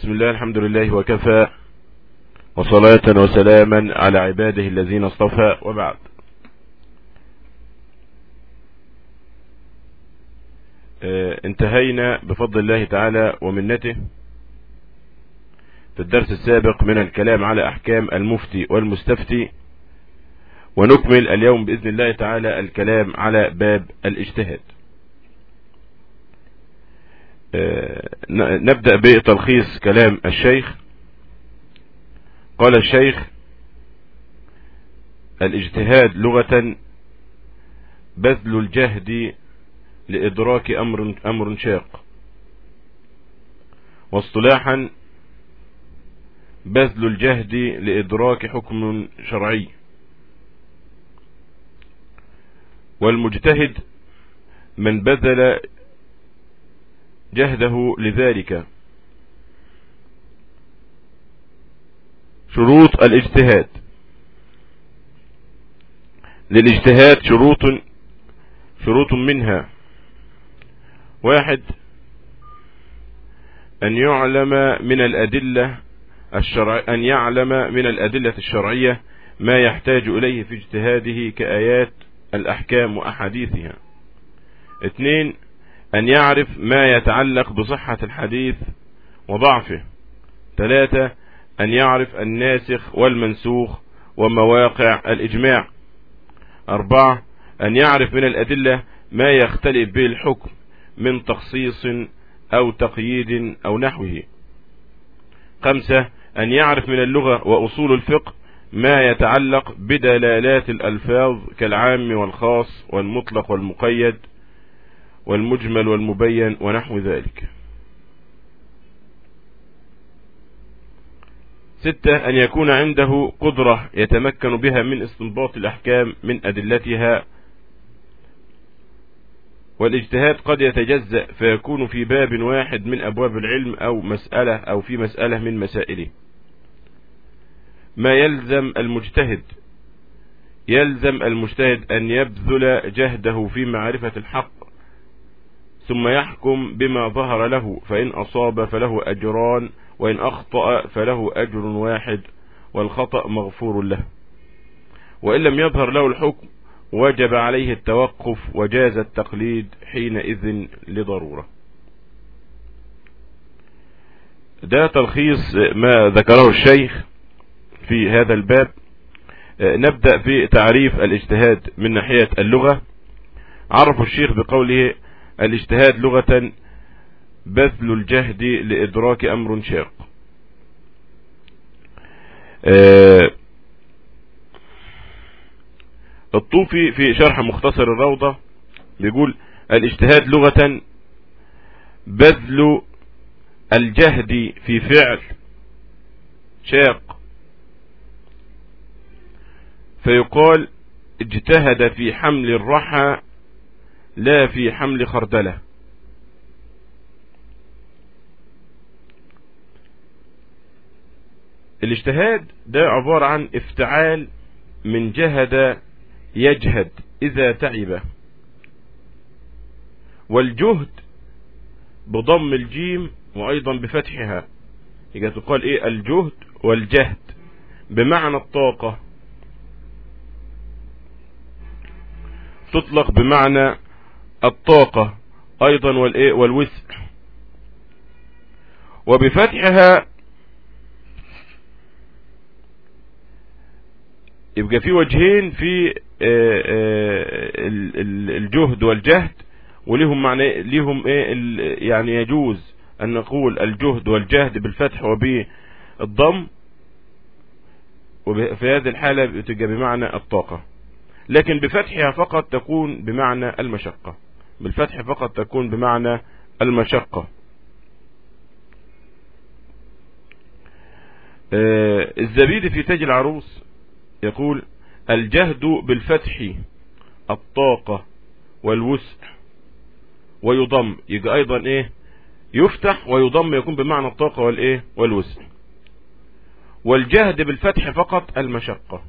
بسم الله الحمد لله وكفى وصلاة وسلاما على عباده الذين اصطفى وبعد اه انتهينا بفضل الله تعالى ومنته في الدرس السابق من الكلام على احكام المفتي والمستفتي ونكمل اليوم بإذن الله تعالى الكلام على باب الاجتهاد نبدأ بتلخيص كلام الشيخ قال الشيخ الاجتهاد لغة بذل الجهد لإدراك أمر, أمر شاق واصطلاحا بذل الجهد لإدراك حكم شرعي والمجتهد من بذل جهده لذلك شروط الاجتهاد للاجتهاد شروط شروط منها واحد أن يعلم من الأدلة الشرع أن يعلم من الأدلة الشرعية ما يحتاج إليه في اجتهاده كآيات الأحكام وأحاديثها اثنين أن يعرف ما يتعلق بصحة الحديث وضعفه ثلاثة أن يعرف الناسخ والمنسوخ ومواقع الإجماع أربعة أن يعرف من الأدلة ما يختلف به الحكم من تخصيص أو تقييد أو نحوه خمسة أن يعرف من اللغة وأصول الفقه ما يتعلق بدلالات الألفاظ كالعام والخاص والمطلق والمقيد والمجمل والمبين ونحو ذلك ستة أن يكون عنده قدرة يتمكن بها من استنباط الأحكام من أدلتها والاجتهاد قد يتجزأ فيكون في باب واحد من أبواب العلم أو مسألة أو في مسألة من مسائله ما يلزم المجتهد يلزم المجتهد أن يبذل جهده في معرفة الحق ثم يحكم بما ظهر له فإن أصاب فله أجران وإن أخطأ فله أجر واحد والخطأ مغفور له وإن لم يظهر له الحكم وجب عليه التوقف وجاز التقليد حينئذ لضرورة ده تلخيص ما ذكره الشيخ في هذا الباب نبدأ بتعريف الاجتهاد من ناحية اللغة عرف الشيخ بقوله الاجتهاد لغة بذل الجهد لإدراك أمر شاق الطوفي في شرح مختصر الروضة بيقول الاجتهاد لغة بذل الجهد في فعل شاق فيقال اجتهد في حمل الرحى لا في حمل خردلة الاجتهاد ده عبارة عن افتعال من جهد يجهد إذا تعب والجهد بضم الجيم وأيضا بفتحها يجب تقال إيه الجهد والجهد بمعنى الطاقة تطلق بمعنى الطاقة أيضا والإيه والوسع وبفتحها يبقى في وجهين في الجهد والجهد وليهم معنى ليهم ايه يعني يجوز ان نقول الجهد والجهد بالفتح وبالضم وفي هذه الحالة بتبقى بمعنى الطاقة لكن بفتحها فقط تكون بمعنى المشقة بالفتح فقط تكون بمعنى المشقة الزبيد في تاج العروس يقول الجهد بالفتح الطاقة والوسع ويضم يجي ايضا ايه يفتح ويضم يكون بمعنى الطاقة والايه والوسع والجهد بالفتح فقط المشقة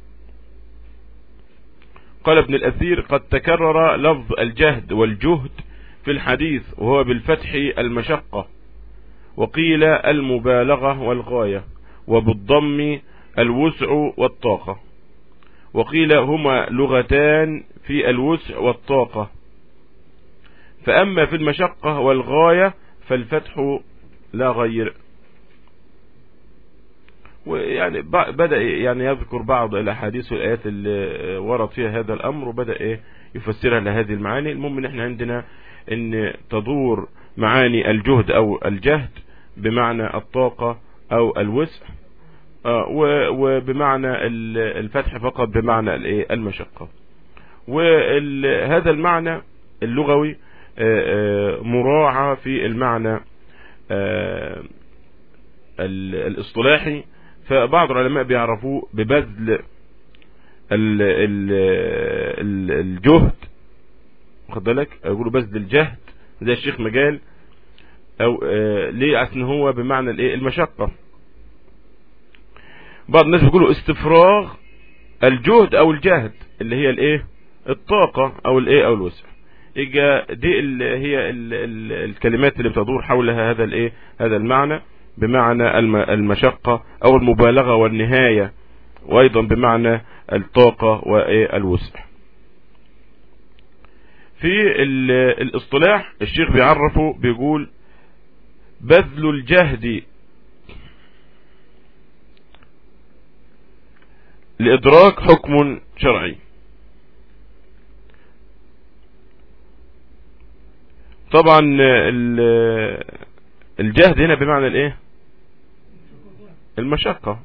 قال ابن الأثير قد تكرر لفظ الجهد والجهد في الحديث وهو بالفتح المشقة وقيل المبالغة والغاية وبالضم الوسع والطاقة وقيل هما لغتان في الوسع والطاقة فأما في المشقة والغاية فالفتح لا غير ويعني بدأ يعني يذكر بعض الأحاديث والآيات اللي ورد فيها هذا الأمر وبدأ إيه يفسرها لهذه المعاني المهم إن إحنا عندنا إن تدور معاني الجهد أو الجهد بمعنى الطاقة أو الوسع آه، وبمعنى الفتح فقط بمعنى المشقة وهذا المعنى اللغوي آه، آه، مراعى في المعنى الاصطلاحي فبعض العلماء بيعرفوه ببذل الجهد واخد بالك يقولوا بذل الجهد زي الشيخ مجال او ليه عشان هو بمعنى الايه المشقه بعض الناس بيقولوا استفراغ الجهد او الجهد اللي هي الايه الطاقة او الايه او الوسع يجا دي اللي هي ال ال الكلمات اللي بتدور حولها هذا الايه هذا المعنى بمعنى المشقة او المبالغة والنهاية وايضا بمعنى الطاقة والوسع في الاصطلاح الشيخ بيعرفه بيقول بذل الجهد لإدراك حكم شرعي طبعا الجهد هنا بمعنى الايه المشقة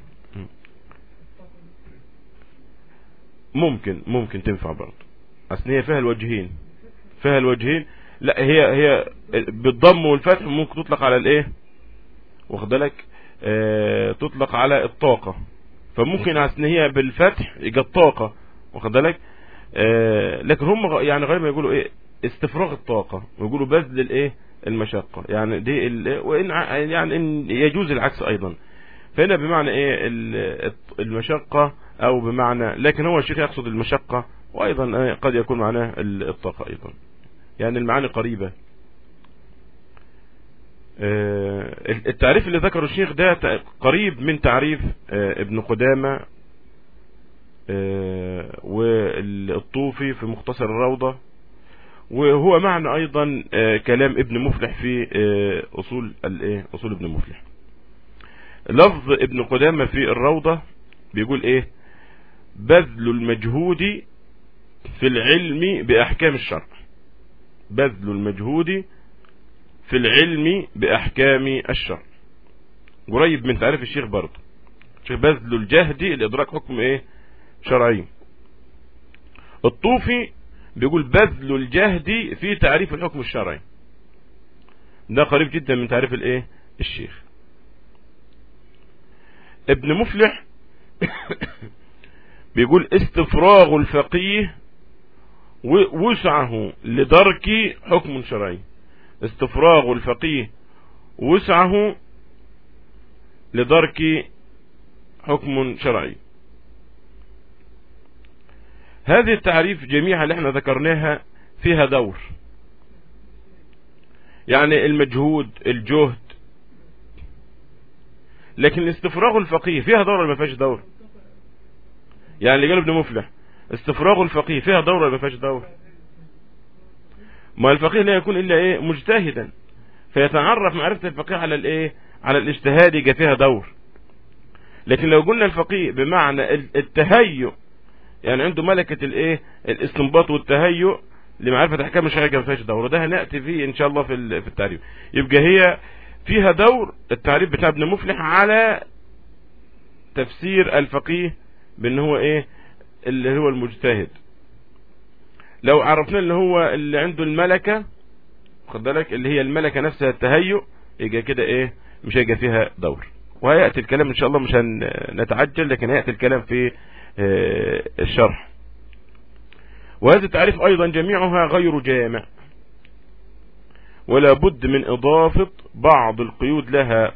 ممكن ممكن تنفع برضه اصل هي فيها الوجهين فيها الوجهين لا هي هي بالضم والفتح ممكن تطلق على الايه واخد بالك آه تطلق على الطاقة فممكن عشان هي بالفتح يبقى الطاقة واخد بالك آه لكن هم يعني غير ما يقولوا ايه استفراغ الطاقة ويقولوا بذل الايه المشقة يعني دي وان يعني إن يجوز العكس ايضا فهنا بمعنى ايه المشقة او بمعنى لكن هو الشيخ يقصد المشقة وايضا قد يكون معناه الطاقة ايضا يعني المعاني قريبة آه، التعريف اللي ذكره الشيخ ده قريب من تعريف آه، ابن قدامة آه، والطوفي في مختصر الروضة وهو معنى ايضا كلام ابن مفلح في اصول الايه اصول ابن مفلح لفظ ابن قدامة في الروضة بيقول ايه بذل المجهود في العلم باحكام الشرع بذل المجهود في العلم بأحكام الشرع قريب من تعريف الشيخ برضه شيخ بذل الجهد لإدراك حكم إيه شرعي الطوفي بيقول بذل الجهد في تعريف الحكم الشرعي ده قريب جدا من تعريف الايه الشيخ ابن مفلح بيقول استفراغ الفقيه وسعه لدرك حكم شرعي استفراغ الفقيه وسعه لدرك حكم شرعي هذه التعريف جميعها اللي احنا ذكرناها فيها دور يعني المجهود الجهد لكن استفراغ الفقيه فيها دور ولا ما فيهاش دور يعني اللي قال ابن مفلح استفراغ الفقيه فيها دور ولا ما فيهاش دور ما الفقيه لا يكون إلا إيه مجتهدا فيتعرف معرفة الفقيه على الإيه على الاجتهاد يجي فيها دور لكن لو قلنا الفقيه بمعنى التهيؤ يعني عنده ملكة الايه الاستنباط والتهيؤ لمعرفة احكام الشريعة ما فيهاش دور وده هنأتي فيه ان شاء الله في في التعريف يبقى هي فيها دور التعريف بتاع ابن مفلح على تفسير الفقيه بان هو ايه اللي هو المجتهد لو عرفنا اللي هو اللي عنده الملكة خد بالك اللي هي الملكة نفسها التهيؤ يجي كده ايه مش هيجي فيها دور وهيأتي الكلام ان شاء الله مش هنتعجل لكن هيأتي الكلام في آه، الشرح وهذا التعريف ايضا جميعها غير جامع ولا بد من اضافة بعض القيود لها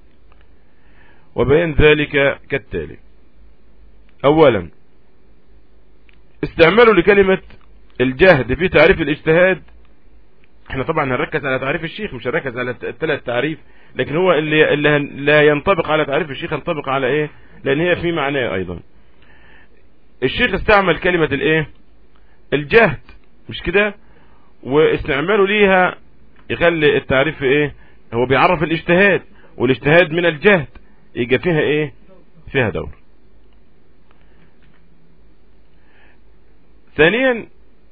وبيان ذلك كالتالي اولا استعمال لكلمة الجهد في تعريف الاجتهاد احنا طبعا هنركز على تعريف الشيخ مش هنركز على الثلاث تعريف لكن هو اللي, اللي لا ينطبق على تعريف الشيخ ينطبق على ايه لان هي في معناه ايضا الشيخ استعمل كلمة الايه الجهد مش كده واستعماله ليها يخلي التعريف ايه هو بيعرف الاجتهاد والاجتهاد من الجهد يجي فيها ايه فيها دور ثانيا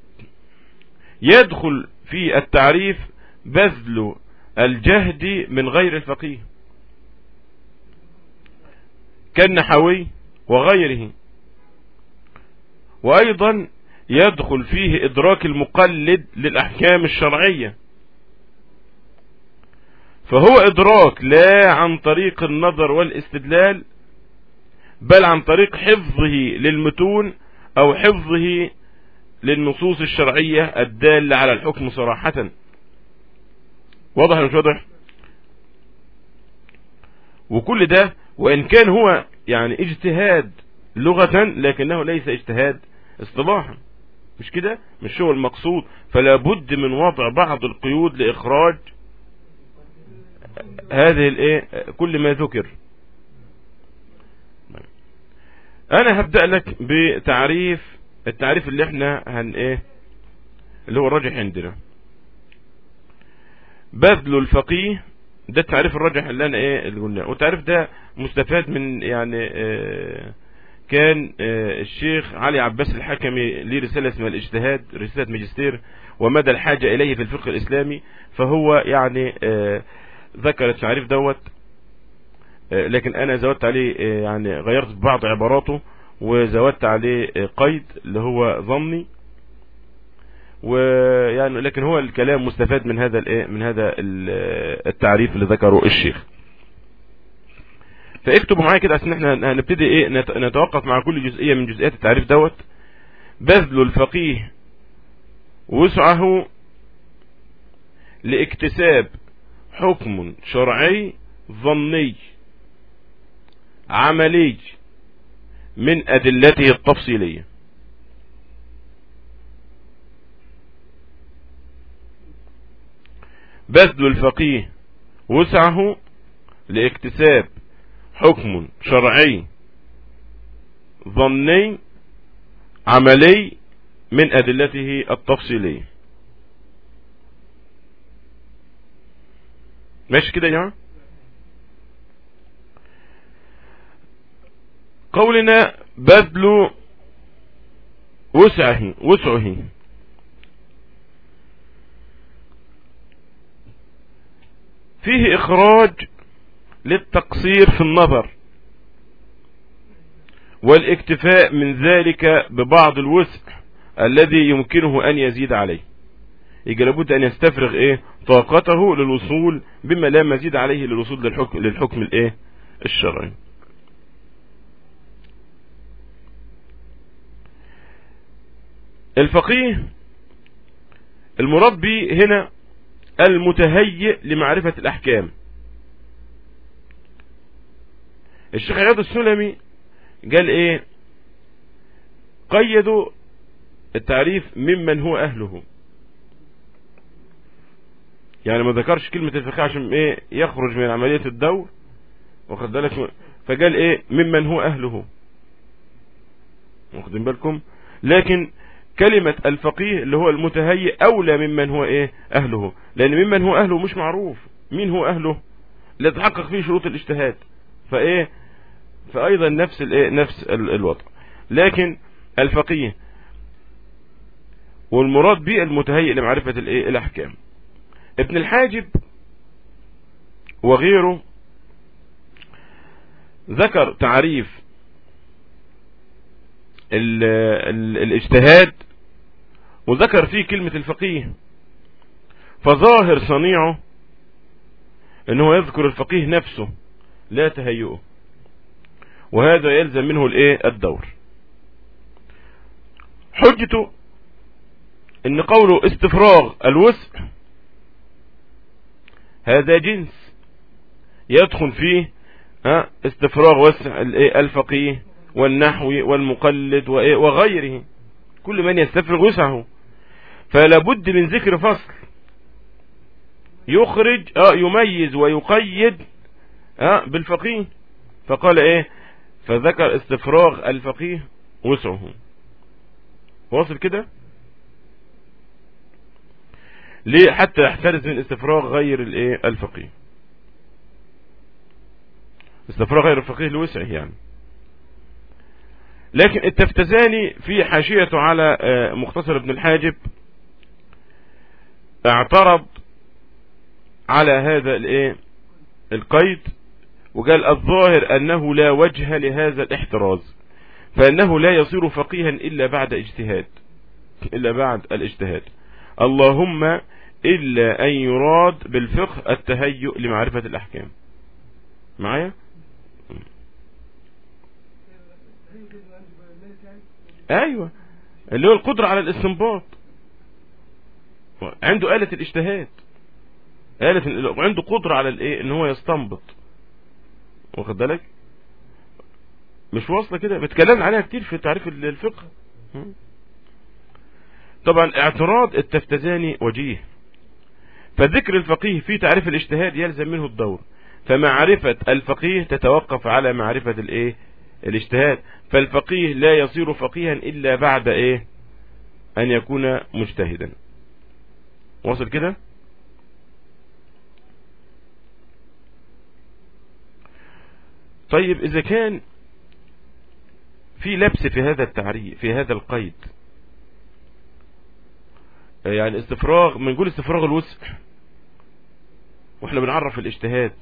يدخل في التعريف بذل الجهد من غير الفقيه كالنحوي وغيره وأيضا يدخل فيه إدراك المقلد للأحكام الشرعية فهو إدراك لا عن طريق النظر والاستدلال بل عن طريق حفظه للمتون أو حفظه للنصوص الشرعية الدالة على الحكم صراحة واضح مش واضح وكل ده وإن كان هو يعني اجتهاد لغة لكنه ليس اجتهاد اصطلاحا مش كده مش هو المقصود فلا بد من وضع بعض القيود لإخراج هذه الايه كل ما ذكر انا هبدأ لك بتعريف التعريف اللي احنا هن ايه اللي هو الراجح عندنا بذل الفقيه ده التعريف الراجح اللي انا ايه اللي قلناه والتعريف ده مستفاد من يعني اه كان اه الشيخ علي عباس الحكمي ليه رسالة اسمها الاجتهاد رسالة ماجستير ومدى الحاجة اليه في الفقه الاسلامي فهو يعني اه ذكر التعريف دوت لكن انا زودت عليه يعني غيرت بعض عباراته وزودت عليه قيد اللي هو ظني ويعني لكن هو الكلام مستفاد من هذا الايه من هذا التعريف اللي ذكره الشيخ فاكتبوا معايا كده عشان احنا هنبتدي ايه نتوقف مع كل جزئيه من جزئيات التعريف دوت بذل الفقيه وسعه لاكتساب حكم شرعي ظني عملي من أدلته التفصيلية بذل الفقيه وسعه لاكتساب حكم شرعي ظني عملي من أدلته التفصيلية ماشي كده يا جماعه قولنا بذل وسعه وسعه فيه إخراج للتقصير في النظر والاكتفاء من ذلك ببعض الوسع الذي يمكنه أن يزيد عليه يجي لابد أن يستفرغ إيه طاقته للوصول بما لا مزيد عليه للوصول للحكم, للحكم الإيه الشرعي الفقيه المراد به هنا المتهيئ لمعرفة الأحكام الشيخ عياض السلمي قال ايه قيدوا التعريف ممن هو أهله يعني ما ذكرش كلمة الفقيه عشان ايه يخرج من عملية الدور واخد بالك فقال ايه ممن هو أهله واخدين بالكم لكن كلمة الفقيه اللي هو المتهيئ أولى ممن هو إيه أهله لأن ممن هو أهله مش معروف مين هو أهله لا تحقق فيه شروط الاجتهاد فإيه فأيضا نفس الإيه نفس الوضع لكن الفقيه والمراد به المتهيئ لمعرفة الإيه الأحكام ابن الحاجب وغيره ذكر تعريف ال ال الاجتهاد وذكر فيه كلمة الفقيه فظاهر صنيعه انه يذكر الفقيه نفسه لا تهيئه وهذا يلزم منه الايه الدور حجته ان قوله استفراغ الوسع هذا جنس يدخل فيه استفراغ وسع الفقيه والنحو والمقلد وغيره كل من يستفرغ وسعه فلا بد من ذكر فصل يخرج اه يميز ويقيد اه بالفقيه فقال ايه فذكر استفراغ الفقيه وسعه واصل كده ليه حتى يحترز من استفراغ غير الايه الفقيه استفراغ غير الفقيه لوسعه يعني لكن التفتزاني في حاشيته على آه، مختصر ابن الحاجب اعترض على هذا الايه القيد وقال الظاهر انه لا وجه لهذا الاحتراز فانه لا يصير فقيها الا بعد اجتهاد الا بعد الاجتهاد اللهم الا ان يراد بالفقه التهيؤ لمعرفة الاحكام معايا ايوه اللي هو القدرة على الاستنباط عنده آلة الاجتهاد آلة عنده قدرة على الايه ان هو يستنبط واخد بالك مش واصلة كده بتكلمنا عليها كتير في تعريف الفقه طبعا اعتراض التفتزاني وجيه فذكر الفقيه في تعريف الاجتهاد يلزم منه الدور فمعرفة الفقيه تتوقف على معرفة الايه الاجتهاد فالفقيه لا يصير فقيها الا بعد ايه ان يكون مجتهدا واصل كده طيب اذا كان في لبس في هذا التعريف في هذا القيد يعني استفراغ بنقول استفراغ الوسع واحنا بنعرف الاجتهاد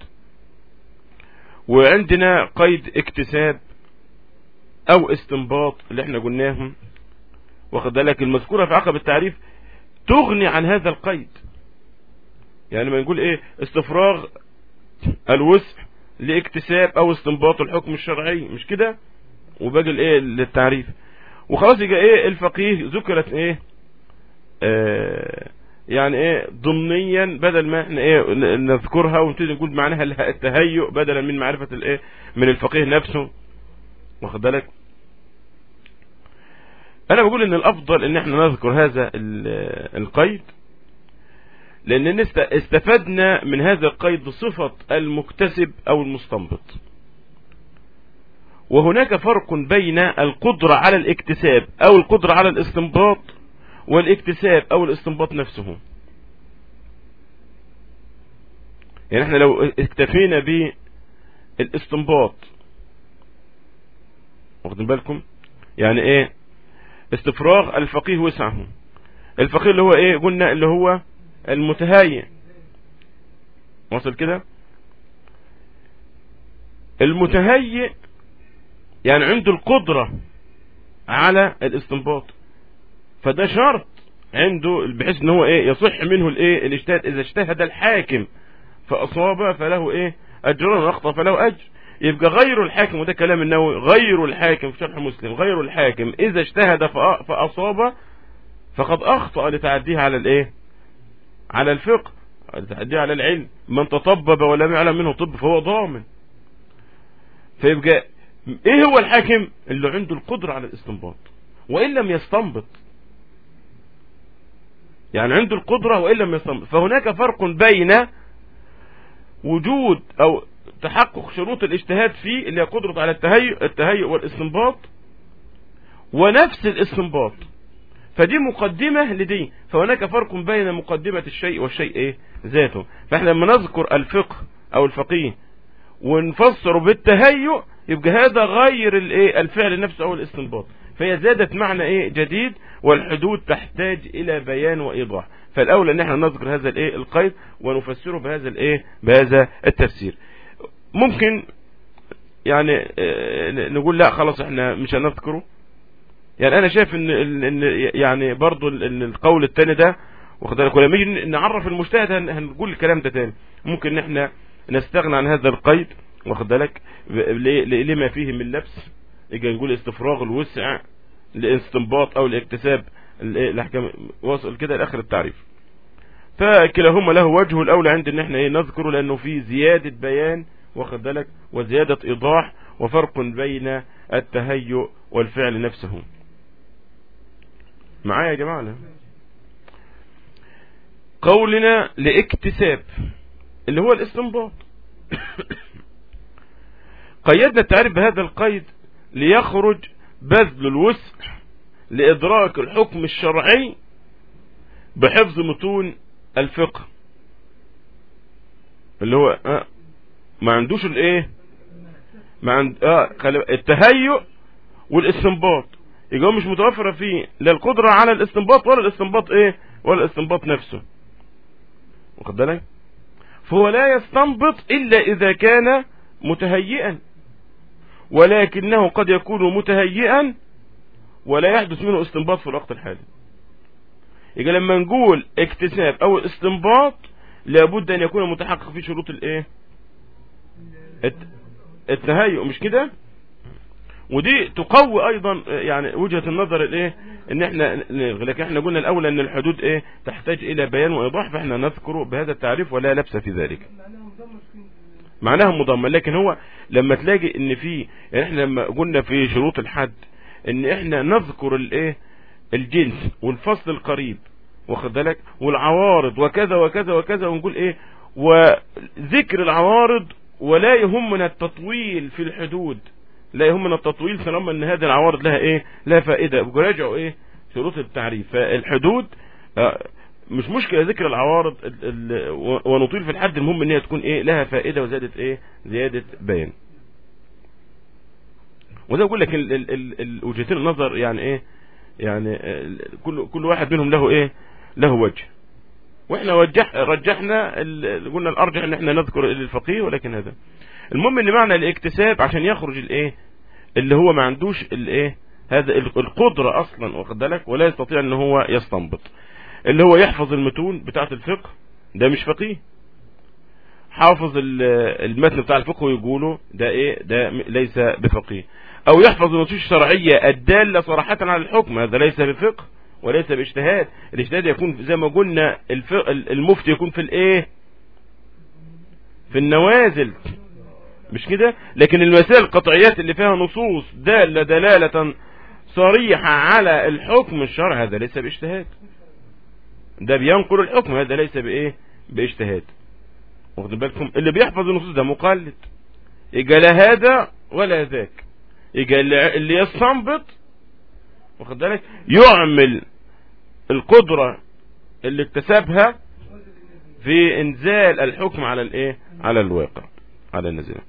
وعندنا قيد اكتساب او استنباط اللي احنا قلناهم واخد بالك المذكوره في عقب التعريف تغني عن هذا القيد يعني ما نقول ايه استفراغ الوسع لاكتساب او استنباط الحكم الشرعي مش كده وباقي الايه للتعريف وخلاص يبقى ايه الفقيه ذكرت ايه آه يعني ايه ضمنيا بدل ما احنا ايه نذكرها ونبتدي نقول معناها التهيؤ بدلا من معرفة الايه من الفقيه نفسه واخد بالك انا بقول ان الافضل ان احنا نذكر هذا القيد لان استفدنا من هذا القيد صفة المكتسب او المستنبط وهناك فرق بين القدرة على الاكتساب او القدرة على الاستنباط والاكتساب او الاستنباط نفسه يعني احنا لو اكتفينا بالاستنباط واخدين بالكم يعني ايه استفراغ الفقيه وسعه الفقيه اللي هو ايه قلنا اللي هو المتهيئ وصل كده المتهيئ يعني عنده القدرة على الاستنباط فده شرط عنده بحيث ان هو ايه يصح منه الايه الاجتهاد اذا اجتهد الحاكم فاصاب فله ايه اجر واخطا فله اجر يبقى غير الحاكم وده كلام النووي غير الحاكم في شرح مسلم غير الحاكم اذا اجتهد فاصاب فقد اخطأ لتعديه على الايه على الفقه لتعديه على العلم من تطبب ولم يعلم منه طب فهو ضامن فيبقى ايه هو الحاكم اللي عنده القدرة على الاستنباط وان لم يستنبط يعني عنده القدرة وان لم يستنبط فهناك فرق بين وجود او تحقق شروط الاجتهاد فيه اللي هي قدرة على التهيؤ, التهيؤ والاستنباط ونفس الاستنباط فدي مقدمة لدي فهناك فرق بين مقدمة الشيء والشيء ايه ذاته فاحنا لما نذكر الفقه او الفقيه ونفسره بالتهيؤ يبقى هذا غير الايه الفعل نفسه او الاستنباط فهي زادت معنى ايه جديد والحدود تحتاج الى بيان وايضاح فالاولى ان احنا نذكر هذا الايه القيد ونفسره بهذا الايه بهذا التفسير ممكن يعني نقول لا خلاص احنا مش هنذكره يعني انا شايف ان, إن يعني برضو ان القول الثاني ده واخد بالك ولما نيجي نعرف المجتهد هنقول الكلام ده تاني ممكن ان احنا نستغنى عن هذا القيد واخد بالك لما فيه من لبس يجي نقول استفراغ الوسع لاستنباط او لاكتساب الاحكام واصل كده لاخر التعريف فكلاهما له وجه الاولى عند ان احنا ايه نذكره لانه فيه زيادة بيان واخد بالك وزيادة ايضاح وفرق بين التهيؤ والفعل نفسه معايا يا جماعة قولنا لاكتساب اللي هو الاستنباط قيدنا التعريف بهذا القيد ليخرج بذل الوسع لإدراك الحكم الشرعي بحفظ متون الفقه اللي هو آه ما عندوش الايه ما عند اه التهيؤ والاستنباط يبقى مش متوفرة فيه لا القدرة على الاستنباط ولا الاستنباط ايه ولا الاستنباط نفسه واخد بالك فهو لا يستنبط الا اذا كان متهيئا ولكنه قد يكون متهيئا ولا يحدث منه استنباط في الوقت الحالي يبقى لما نقول اكتساب او استنباط لابد ان يكون متحقق في شروط الايه التهيؤ مش كده ودي تقوي ايضا يعني وجهة النظر الايه ان احنا لكن احنا قلنا الاول ان الحدود ايه تحتاج الى بيان وايضاح فاحنا نذكره بهذا التعريف ولا لبس في ذلك معناها مضمن لكن هو لما تلاقي ان في يعني احنا لما قلنا في شروط الحد ان احنا نذكر الايه الجنس والفصل القريب واخد بالك والعوارض وكذا وكذا وكذا ونقول ايه وذكر العوارض ولا يهمنا التطويل في الحدود لا يهمنا التطويل طالما ان هذه العوارض لها ايه لها فائده براجعوا ايه شروط التعريف فالحدود مش مشكله ذكر العوارض ونطيل في الحد المهم ان هي تكون ايه لها فائده وزادت ايه زياده بيان وده بقول لك وجهتين النظر يعني ايه يعني كل كل واحد منهم له ايه له وجه واحنا وجح رجحنا قلنا الارجح ان احنا نذكر الفقيه ولكن هذا المهم ان معنى الاكتساب عشان يخرج الايه اللي هو ما عندوش الايه هذا القدرة اصلا واخد بالك ولا يستطيع ان هو يستنبط اللي هو يحفظ المتون بتاعة الفقه ده مش فقيه حافظ المتن بتاع الفقه ويقوله ده ايه ده ليس بفقيه او يحفظ النصوص الشرعية الدالة صراحة على الحكم هذا ليس بفقه وليس باجتهاد الاجتهاد يكون زي ما قلنا المفتي يكون في الايه في النوازل مش كده لكن المسائل القطعيات اللي فيها نصوص دالة دلالة صريحة على الحكم الشرعي هذا ليس باجتهاد ده بينقل الحكم هذا ليس بايه باجتهاد واخد بالكم اللي بيحفظ النصوص ده مقلد يجي لا هذا ولا ذاك يجي اللي يستنبط واخد بالك يعمل القدرة اللي اكتسبها في انزال الحكم على الايه على الواقع على النزيل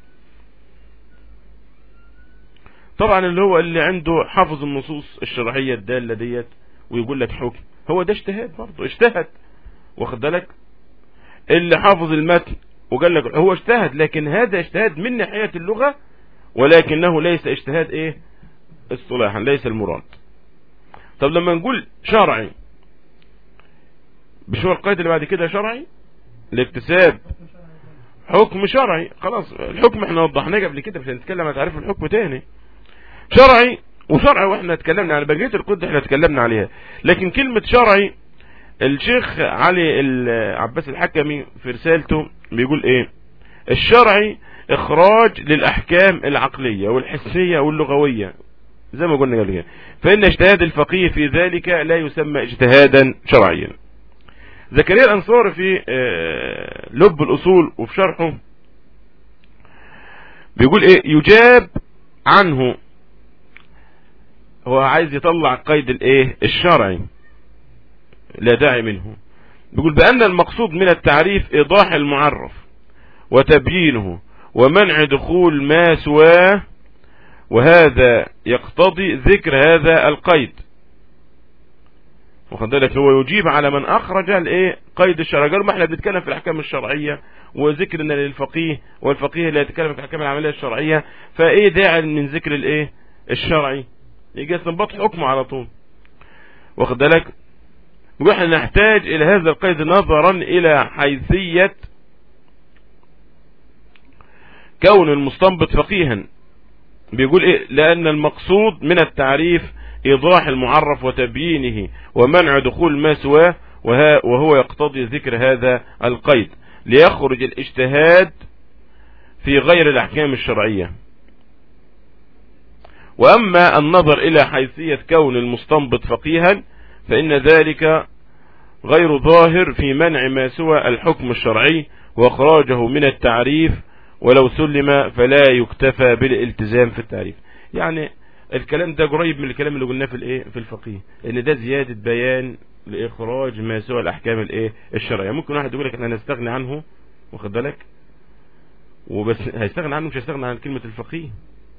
طبعا اللي هو اللي عنده حافظ النصوص الشرعية الدالة ديت ويقول لك حكم هو ده اجتهاد برضه اجتهد واخد بالك اللي حافظ المتن وقال لك هو اجتهد لكن هذا اجتهاد من ناحية اللغة ولكنه ليس اجتهاد ايه اصطلاحا ليس المراد طب لما نقول شرعي مش هو القيد اللي بعد كده شرعي الاكتساب حكم شرعي خلاص الحكم احنا وضحناه قبل كده مش هنتكلم عن تعريف الحكم تاني شرعي وشرعي واحنا اتكلمنا على بقيه القيود احنا اتكلمنا عليها لكن كلمة شرعي الشيخ علي العباس الحكمي في رسالته بيقول ايه الشرعي اخراج للاحكام العقلية والحسية واللغوية زي ما قلنا قبل كده فان اجتهاد الفقيه في ذلك لا يسمى اجتهادا شرعيا زكريا الانصاري في لب الاصول وفي شرحه بيقول ايه يجاب عنه هو عايز يطلع قيد الايه الشرعي لا داعي منه بيقول بأن المقصود من التعريف إيضاح المعرف وتبيينه ومنع دخول ما سواه وهذا يقتضي ذكر هذا القيد واخد بالك هو يجيب على من اخرج الايه قيد الشرع قالوا ما احنا بنتكلم في الاحكام الشرعيه وذكرنا للفقيه والفقيه اللي يتكلم في الاحكام العمليه الشرعيه فايه داعي من ذكر الايه الشرعي يجي استنباط حكمه على طول واخد بالك واحنا نحتاج الى هذا القيد نظرا الى حيثيه كون المستنبط فقيها بيقول ايه لان المقصود من التعريف ايضاح المعرف وتبيينه ومنع دخول ما سواه وهو يقتضي ذكر هذا القيد ليخرج الاجتهاد في غير الاحكام الشرعية واما النظر الى حيثية كون المستنبط فقيها فان ذلك غير ظاهر في منع ما سوى الحكم الشرعي واخراجه من التعريف ولو سلم فلا يكتفى بالالتزام في التعريف يعني الكلام ده قريب من الكلام اللي قلناه في الايه في الفقيه ان ده زيادة بيان لاخراج ما سوى الاحكام الايه الشرعيه ممكن واحد يقول لك احنا نستغني عنه واخد بالك وبس هيستغنى عنه مش هيستغنى عن كلمة الفقيه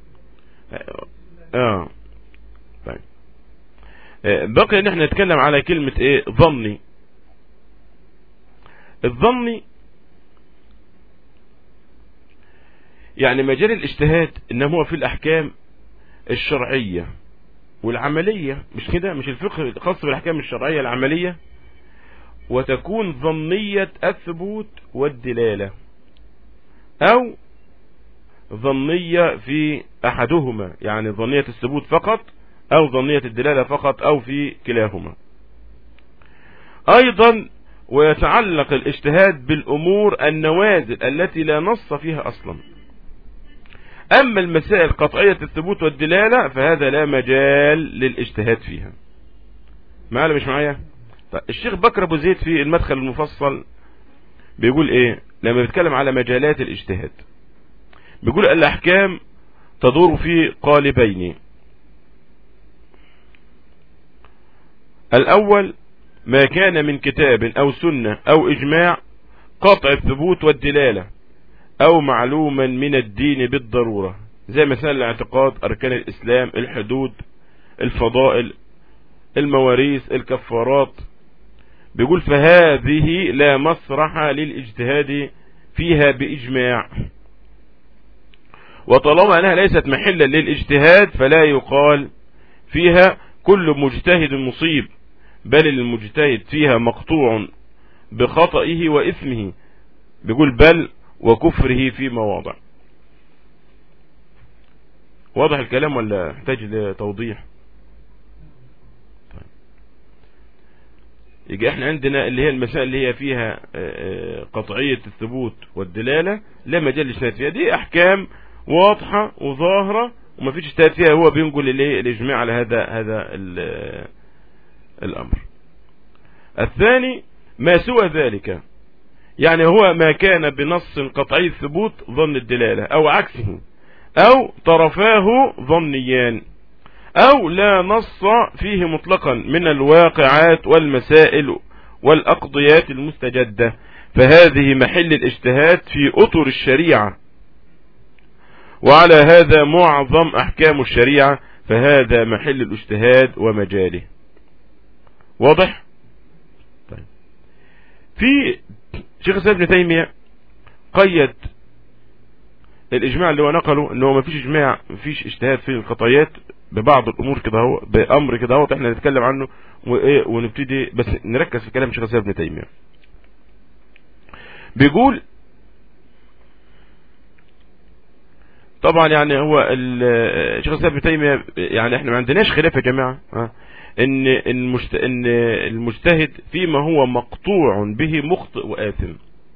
اه طيب آه، بقي ان احنا نتكلم على كلمة ايه ظني الظني يعني مجال الاجتهاد انما هو في الاحكام الشرعية والعملية مش كده مش الفقه الخاص بالاحكام الشرعية العملية وتكون ظنية الثبوت والدلالة او ظنية في احدهما يعني ظنية الثبوت فقط او ظنية الدلالة فقط او في كلاهما ايضا ويتعلق الاجتهاد بالامور النوازل التي لا نص فيها اصلا اما المسائل قطعية الثبوت والدلالة فهذا لا مجال للاجتهاد فيها معايا مش معايا طيب الشيخ بكر ابو زيد في المدخل المفصل بيقول ايه لما بيتكلم على مجالات الاجتهاد بيقول الاحكام تدور في قالبين الاول ما كان من كتاب او سنة او اجماع قطع الثبوت والدلالة او معلوما من الدين بالضرورة زي مثلا الاعتقاد اركان الاسلام الحدود الفضائل المواريث الكفارات بيقول فهذه لا مسرح للاجتهاد فيها بإجماع وطالما أنها ليست محلا للاجتهاد فلا يقال فيها كل مجتهد مصيب بل المجتهد فيها مقطوع بخطئه وإثمه بيقول بل وكفره في مواضع واضح الكلام ولا يحتاج لتوضيح يجي احنا عندنا اللي هي المسائل اللي هي فيها قطعية الثبوت والدلالة لا مجال الاجتهاد فيها دي احكام واضحة وظاهرة وما فيش اجتهاد فيها هو بينقل الاجماع على هذا هذا الامر الثاني ما سوى ذلك يعني هو ما كان بنص قطعي الثبوت ظن الدلالة او عكسه او طرفاه ظنيان او لا نص فيه مطلقا من الواقعات والمسائل والاقضيات المستجدة فهذه محل الاجتهاد في اطر الشريعة وعلى هذا معظم احكام الشريعة فهذا محل الاجتهاد ومجاله واضح طيب. في شيخ الاسلام ابن تيمية قيد الاجماع اللي هو نقله ان هو ما فيش اجماع ما فيش اجتهاد في القطعيات ببعض الامور كده اهو بامر كده اهو احنا نتكلم عنه وايه ونبتدي بس نركز في كلام شيخ الاسلام ابن تيميه بيقول طبعا يعني هو الشيخ الاسلام ابن تيميه يعني احنا ما عندناش خلاف يا جماعه ان المجت... ان المجتهد فيما هو مقطوع به مخطئ واثم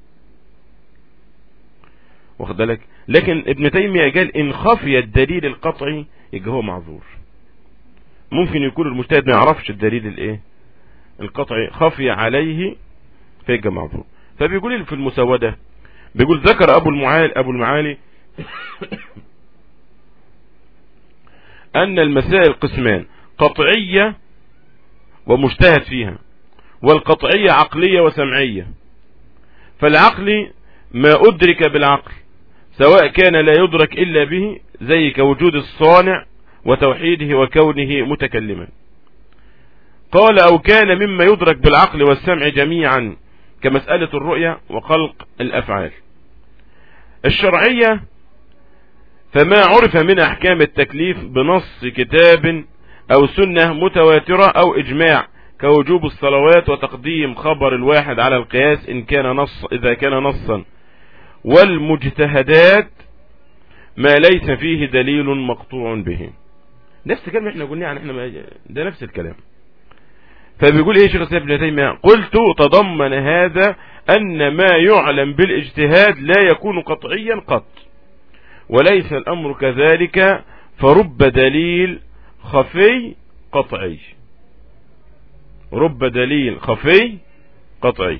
واخد بالك لكن ابن تيمية قال ان خفي الدليل القطعي يبقى هو معذور ممكن يكون المجتهد ما يعرفش الدليل الايه القطعي خفي عليه فيبقى معذور فبيقول في المسودة بيقول ذكر ابو المعالي ابو المعالي ان المسائل قسمان قطعية ومجتهد فيها والقطعية عقلية وسمعية فالعقل ما أدرك بالعقل سواء كان لا يدرك إلا به زي كوجود الصانع وتوحيده وكونه متكلما قال أو كان مما يدرك بالعقل والسمع جميعا كمسألة الرؤية وخلق الأفعال الشرعية فما عرف من أحكام التكليف بنص كتاب أو سنة متواترة أو إجماع كوجوب الصلوات وتقديم خبر الواحد على القياس إن كان نص إذا كان نصا والمجتهدات ما ليس فيه دليل مقطوع به نفس الكلام احنا قلنا يعني احنا ده نفس الكلام فبيقول ايه شيخ الاسلام ابن تيميه قلت تضمن هذا ان ما يعلم بالاجتهاد لا يكون قطعيا قط وليس الامر كذلك فرب دليل خفي قطعي رب دليل خفي قطعي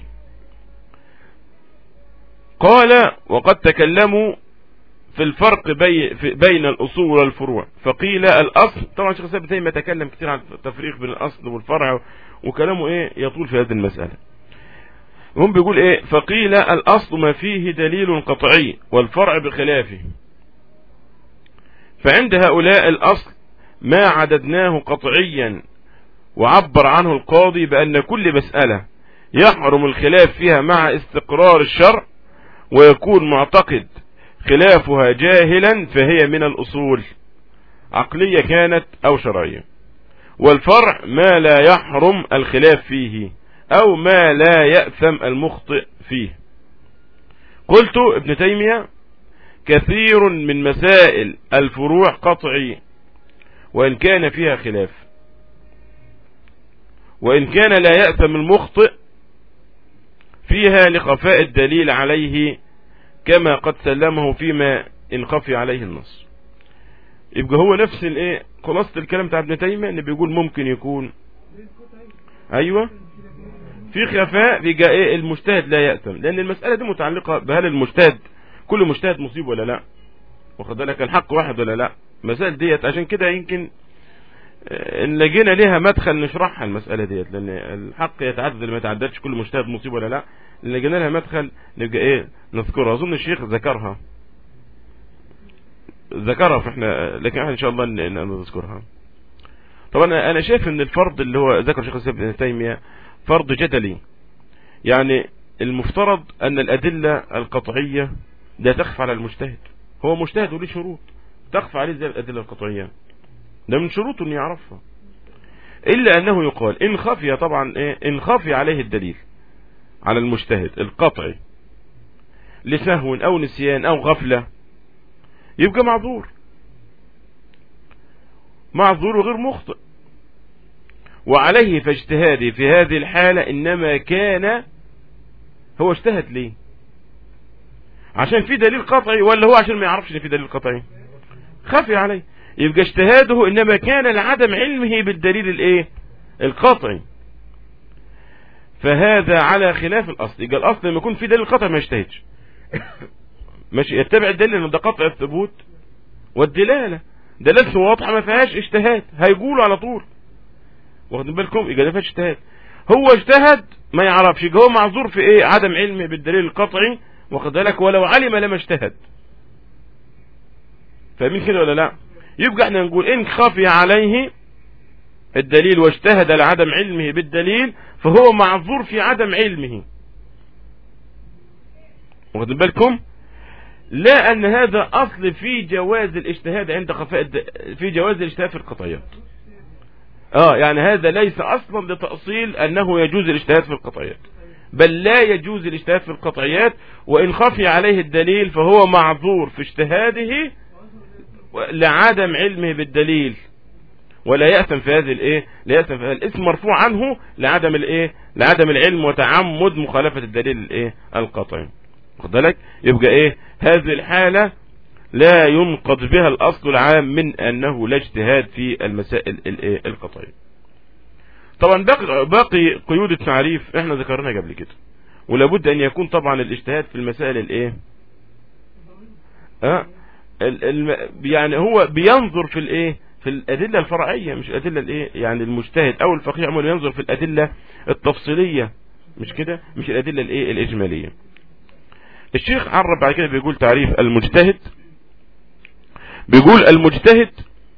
قال وقد تكلموا في الفرق بي بين الأصول والفروع فقيل الأصل طبعا شيخ سابت تيمية تكلم كثير عن التفريق بين الأصل والفرع وكلامه إيه يطول في هذه المسألة هم بيقول إيه فقيل الأصل ما فيه دليل قطعي والفرع بخلافه فعند هؤلاء الأصل ما عددناه قطعيا وعبر عنه القاضي بأن كل مسألة يحرم الخلاف فيها مع استقرار الشرع ويكون معتقد خلافها جاهلا فهي من الأصول عقلية كانت أو شرعية والفرع ما لا يحرم الخلاف فيه أو ما لا يأثم المخطئ فيه قلت ابن تيمية كثير من مسائل الفروع قطعي وإن كان فيها خلاف وإن كان لا يأثم المخطئ فيها لخفاء الدليل عليه كما قد سلمه فيما إن خفي عليه النص يبقى هو نفس الايه خلاصة الكلام بتاع ابن تيمية ان بيقول ممكن يكون ايوه في خفاء بيجا ايه المجتهد لا يأتم لان المسألة دي متعلقة بهل المجتهد كل مجتهد مصيب ولا لا واخد بالك الحق واحد ولا لا المسائل ديت عشان كده يمكن ان لقينا ليها مدخل نشرحها المسألة ديت لان الحق يتعدد ما يتعددش كل مجتهد مصيب ولا لا لقينا لها مدخل نبقى ايه نذكرها اظن الشيخ ذكرها ذكرها فاحنا لكن احنا ان شاء الله نذكرها طبعا انا شايف ان الفرض اللي هو ذكر شيخ الاسلام ابن تيميه فرض جدلي يعني المفترض ان الادله القطعيه لا تخفى على المجتهد هو مجتهد وليه شروط تخفى عليه زي الادله القطعيه ده من شروطه ان يعرفها الا انه يقال ان خفي طبعا ايه ان خفي عليه الدليل على المجتهد القطعي لسهو او نسيان او غفلة يبقى معذور معذور وغير مخطئ وعليه فاجتهاده في هذه الحالة انما كان هو اجتهد ليه عشان في دليل قطعي ولا هو عشان ما يعرفش ان في دليل قطعي خفي عليه يبقى اجتهاده انما كان لعدم علمه بالدليل الايه القطعي فهذا على خلاف الاصل يبقى الاصل لما يكون في دليل قطعي ما يجتهدش ماشي يتبع الدليل ان ده قطع الثبوت والدلاله دلالته واضحه ما فيهاش اجتهاد هيقولوا على طول واخدين بالكم يبقى ده فيهاش اجتهاد هو اجتهد ما يعرفش يبقى هو معذور في ايه عدم علمه بالدليل القطعي واخد بالك ولو علم لما اجتهد فاهمين كده ولا لا يبقى احنا نقول ان خفي عليه الدليل واجتهد لعدم علمه بالدليل فهو معذور في عدم علمه واخدين بالكم لا ان هذا اصل في جواز الاجتهاد عند خفاء في جواز الاجتهاد في القطعيات اه يعني هذا ليس اصلا لتأصيل انه يجوز الاجتهاد في القطعيات بل لا يجوز الاجتهاد في القطعيات وان خفي عليه الدليل فهو معذور في اجتهاده لعدم علمه بالدليل ولا يأثم في هذه الايه لا يأثم في هذا الاسم مرفوع عنه لعدم الايه لعدم العلم وتعمد مخالفة الدليل الايه القطعي واخد بالك يبقى ايه هذه الحالة لا ينقض بها الاصل العام من انه لا اجتهاد في المسائل الايه القطعية طبعا باقي, باقي قيود التعريف احنا ذكرناها قبل كده ولابد ان يكون طبعا الاجتهاد في المسائل الايه اه يعني هو بينظر في الايه في الادله الفرعيه مش الادله الايه يعني المجتهد او الفقيه عموما ينظر في الادله التفصيليه مش كده مش الادله الايه الاجماليه الشيخ عرب بعد كده بيقول تعريف المجتهد بيقول المجتهد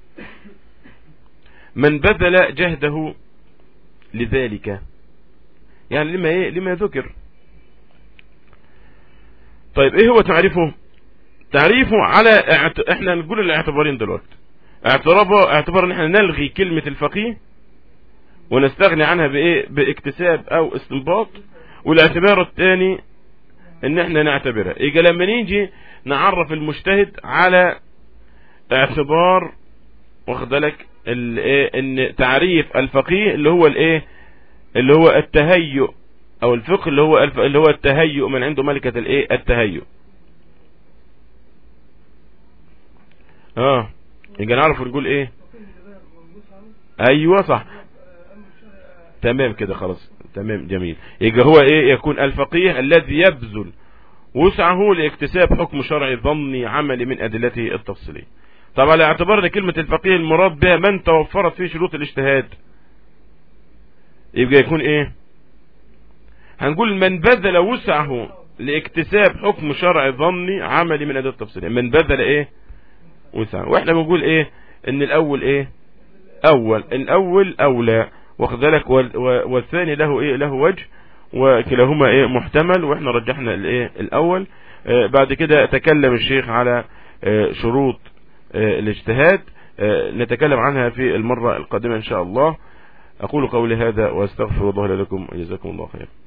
من بذل جهده لذلك يعني لما ايه لما ذكر طيب ايه هو تعريفه تعريفه على اعت... احنا نقول الاعتبارين دلوقتي اعتبار اعتبار ان احنا نلغي كلمة الفقيه ونستغني عنها بايه باكتساب او استنباط والاعتبار الثاني ان احنا نعتبرها يجي لما نيجي نعرف المجتهد على اعتبار واخد بالك ان تعريف الفقيه اللي هو الايه اللي هو التهيؤ او الفقه اللي هو اللي هو التهيؤ من عنده ملكة الايه التهيؤ اه يبقى نعرف نقول ايه ايوه صح تمام كده خلاص تمام جميل يبقى هو ايه يكون الفقيه الذي يبذل وسعه لاكتساب حكم شرعي ظني عملي من ادلته التفصيليه طبعا على اعتبار ان كلمه الفقيه المراد بها من توفرت فيه شروط الاجتهاد يبقى يكون ايه هنقول من بذل وسعه لاكتساب حكم شرعي ظني عملي من ادله التفصيليه من بذل ايه وسعه واحنا بنقول ايه ان الاول ايه اول الاول اولى واخد بالك والثاني له ايه له وجه وكلاهما ايه محتمل واحنا رجحنا الايه الاول آه بعد كده تكلم الشيخ على آه شروط آه الاجتهاد نتكلم عنها في المرة القادمة ان شاء الله اقول قولي هذا واستغفر الله لكم وجزاكم الله خير